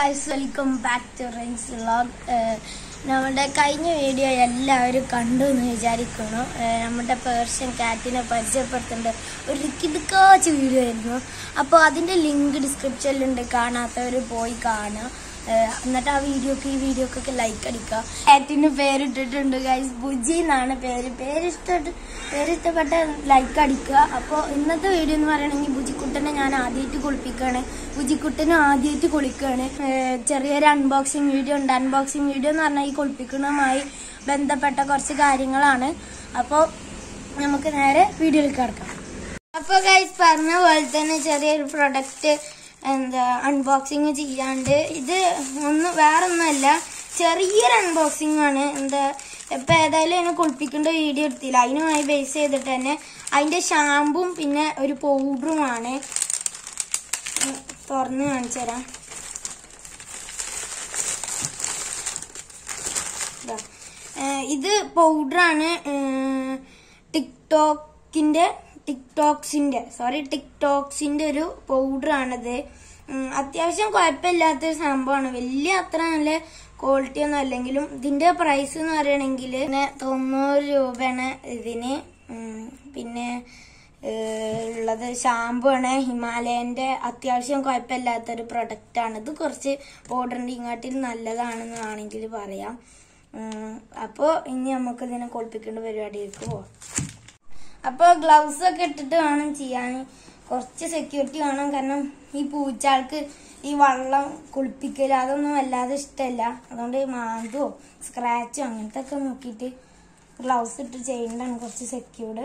Guys welcome back to Rains vlog നമ്മുടെ കഴിഞ്ഞ video എല്ലാവരും കണ്ടു എന്ന് വിചാരിക്കുന്നു ഏഹ് നമ്മുടെ പേർഷ്യൻ കാറ്റിനെ പരിചയപ്പെടുത്തേണ്ട ഒരു കിടുക്കാച്ച വീഡിയോ ആയിരുന്നു അപ്പോൾ അതിൻ്റെ ലിങ്ക് ഡിസ്ക്രിപ്ഷനിലുണ്ട് കാണാത്തവർ പോയി കാണുക ഏഹ് എന്നിട്ട് ആ വീഡിയോക്ക് ഈ വീഡിയോക്കൊക്കെ ലൈക്ക് അടിക്കുക കാറ്റിന് പേരിട്ടിട്ടുണ്ട് ഗൈസ് ബുജി എന്നാണ് പേര് പേര് ഇഷ്ടപ്പെട്ട് പേര് ഇഷ്ടപ്പെട്ട ലൈക്ക് അടിക്കുക അപ്പോൾ ഇന്നത്തെ വീഡിയോ എന്ന് പറയുകയാണെങ്കിൽ ബുജിക്കുട്ടനെ ഞാൻ ആദ്യമായിട്ട് കുളിപ്പിക്കുകയാണ് ബുജിക്കുട്ടനും ആദ്യമായിട്ട് കുളിക്കുകയാണ് ഏഹ് ചെറിയൊരു അൺബോക്സിങ് വീഡിയോ ഉണ്ട് അൺബോക്സിങ് വീഡിയോ എന്ന് പറഞ്ഞാൽ ഈ കുളിപ്പിക്കുന്നതുമായി ബന്ധപ്പെട്ട കുറച്ച് കാര്യങ്ങളാണ് അപ്പോൾ നമുക്ക് നേരെ വീഡിയോയിൽ കിടക്കാം അപ്പൊ ഗൈസ് പറഞ്ഞ പോലെ തന്നെ ചെറിയൊരു പ്രൊഡക്റ്റ് എന്താ അൺബോക്സിങ് ചെയ്യാണ്ട് ഇത് ഒന്നും വേറൊന്നുമല്ല ചെറിയൊരു അൺബോക്സിംഗ് ആണ് എന്താ ഇപ്പൊ ഏതായാലും അതിനെ കുളിപ്പിക്കേണ്ട വീഡിയോ എടുത്തില്ല അതിനുമായി ബേസ് ചെയ്തിട്ട് തന്നെ അതിന്റെ ഷാമ്പും പിന്നെ ഒരു പൗഡറുമാണ് തുറന്ന് കാണിച്ചു തരാം ഇതാ. ഏഹ് ഇത് പൗഡറാണ് ടിക്ടോക്കിന്റെ ടിക്ടോക്സിന്റെ സോറി ടിക്ടോക്സിന്റെ ഒരു പൗഡറാണിത് ഉം, അത്യാവശ്യം കുഴപ്പമില്ലാത്തൊരു സംഭവമാണ് വലിയ അത്ര നല്ല ക്വാളിറ്റി ഒന്നും അല്ലെങ്കിലും ഇതിന്റെ പ്രൈസ് എന്ന് പറയുകയാണെങ്കിൽ പിന്നെ തൊണ്ണൂറ് രൂപയാണ് ഇതിന് ഉം, പിന്നെ ഏഹ്, ഉള്ളത് ഷാമ്പു ആണ് ഹിമാലയന്റെ അത്യാവശ്യം കുഴപ്പമില്ലാത്തൊരു പ്രൊഡക്റ്റ് ആണ് ഇത് കുറച്ച് പൗഡറിന്റെ ഇങ്ങാട്ടിൽ നല്ലതാണെന്ന് വേണമെങ്കിൽ പറയാം ഉം, അപ്പോ ഇനി നമുക്ക് ഇതിനെ കുളിപ്പിക്കേണ്ട പരിപാടിയിലേക്ക് പോവാം അപ്പൊ ഗ്ലൗസ് ഒക്കെ ഇട്ടിട്ട് വേണം ചെയ്യാൻ കുറച്ച് സെക്യൂരിറ്റി വേണം കാരണം ഈ പൂച്ചാൾക്ക് ഈ വള്ളം കുളിപ്പിക്കൽ അതൊന്നും വല്ലാതെ ഇഷ്ടമല്ല അതുകൊണ്ട് മാന്തോ സ്ക്രാച്ചോ അങ്ങനത്തെ ഒക്കെ നോക്കിയിട്ട് ഗ്ലൗസ് ഇട്ട് ചെയ്യേണ്ടതാണ് കുറച്ച് സെക്യൂർഡ്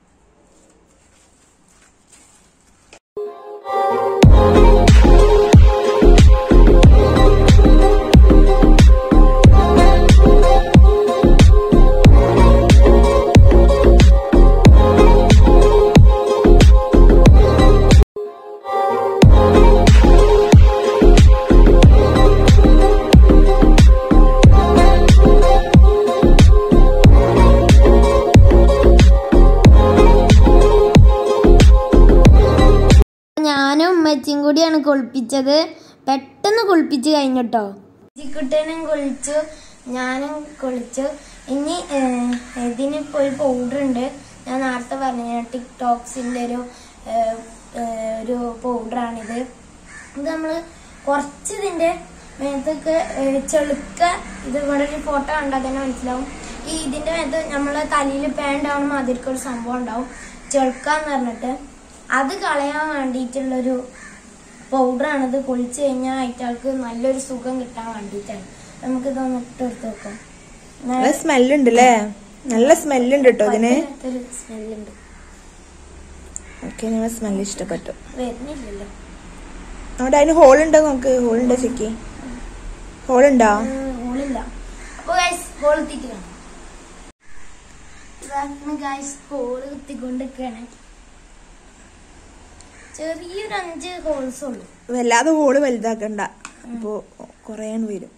ഞാനും ഉമ്മച്ചിയും കൂടിയാണ് കുളിപ്പിച്ചത് പെട്ടെന്ന് കുളിപ്പിച്ച് കഴിഞ്ഞിട്ടോ ചിക്കുട്ടനും കുളിച്ചു ഞാനും കുളിച്ചു ഇനി ഏഹ്, ഇതിനിപ്പോ ഒരു പൗഡർ ഉണ്ട് ഞാൻ നേരത്തെ പറഞ്ഞ ടിക്ടോക്സിന്റെ ഒരു ഏഹ്, ഏഹ്, ഒരു പൗഡറാണിത് ഇത് നമ്മള് കുറച്ച് ഇതിന്റെ മേത്തൊക്കെ ഏഹ്, ചെളുക്ക ഇത് ഇവിടെ ഒരു ഫോട്ടോ കണ്ടാൽ തന്നെ മനസ്സിലാവും ഈ ഇതിന്റെ മേത്ത് നമ്മളെ തലയിൽ പേണ്ടാവണ മാതിരിക്ക് ഒരു സംഭവം ഉണ്ടാവും ചെളുക്കാന്ന് പറഞ്ഞിട്ട് അത് കളയാൻ വേണ്ടിയിട്ടുള്ളൊരു പൗഡറാണ് ഇത് കുളിച്ച് കഴിഞ്ഞാൽ അയറ്റാൾക്ക് നല്ലൊരു സുഖം കിട്ടാൻ വേണ്ടിയിട്ടാണ് നമുക്ക് ഇതൊന്ന് ഇട്ടെടുത്ത് വെക്കാം നല്ല സ്മെല്ലുണ്ട് അല്ലേ നല്ല സ്മെല്ലുണ്ട് കേട്ടോ ഇതിന് സ്മെല്ലുണ്ട് ഓക്കെ നിങ്ങൾ സ്മെല്ല് ഇഷ്ടപ്പെട്ടു വരുന്നില്ലല്ലോ അവിടെ അതിന് ഹോൾ ഉണ്ടോ നോക്ക് ഹോൾ ഉണ്ടോ ചെക്കി ഹോൾ ഉണ്ടോ ഹോളില്ല അപ്പൊ ഗൈസ് ഹോൾ എത്തിക്കണം ഗൈസ് ഹോള് കുത്തിക്കൊണ്ടിരിക്കുകയാണ് ചെറിയൊരു അഞ്ച് ഹോൾസ് ഉള്ളു വല്ലാതെ ഹോള് വലുതാക്കണ്ട അപ്പോ കൊറേ വരും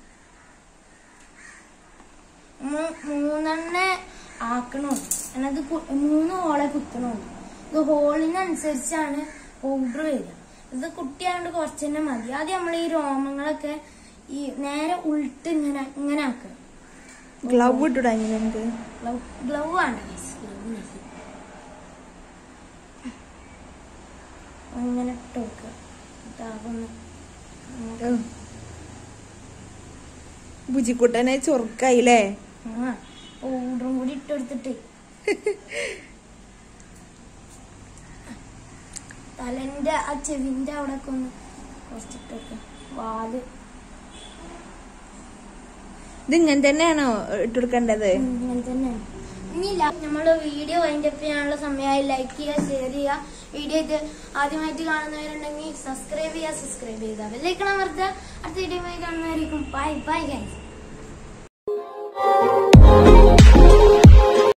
മൂ- മൂന്നെണ്ണ ആക്കണോ എന്നത് കു- മൂന്ന് ഹോളെ കുത്തണോ ഇത് ഹോളിനനുസരിച്ചാണ് പൗഡർ വരിക ഇത് കുട്ടിയാണ്ട് കുറച്ച് തന്നെ മതി ആദ്യം നമ്മൾ ഈ രോമങ്ങളൊക്കെ ഈ നേരെ ഉൾട്ട് ഇങ്ങനെ ഇങ്ങനെ ആക്കുക ഗ്ലൗ ഇട്ടുടാ ഇങ്ങനെ നമുക്ക് ഗ്ലൗ ഗ്ലൗ ആണ് ഗ്ലൗ അങ്ങനെ ഇട്ട് വെക്കുക ഇതാകുന്നു ഓ. ബുജിക്കുട്ടനെ ചൊറുക്കായില്ലേ ആ പൗഡറും കൂടി ഇട്ടെടുത്തിട്ട് തലന്റെ ആ ചെവിന്റെ അവിടെ ഒക്കെ ഒന്ന് കുറച്ചിട്ടൊക്കെ വാല് ഇത് ഇങ്ങനെ തന്നെയാണോ ഇട്ടുകൊടുക്കേണ്ടത് ഇങ്ങനെ തന്നെയാണ് ഇനിയില്ല നമ്മള് വീഡിയോ വൈൻഡപ്പ് ചെയ്യാനുള്ള സമയമായി ലൈക്ക് ചെയ്യുക ഷെയർ ചെയ്യുക വീഡിയോ ഇത് ആദ്യമായിട്ട് കാണുന്നവരുണ്ടെങ്കിൽ സബ്സ്ക്രൈബ് ചെയ്യുക സബ്സ്ക്രൈബ് ചെയ്യുക ബെല്ലൈക്കണം വെറുതെ അടുത്ത വീഡിയോ കാണുന്നവരായിരിക്കും ബൈ ബൈ ഗൈസ്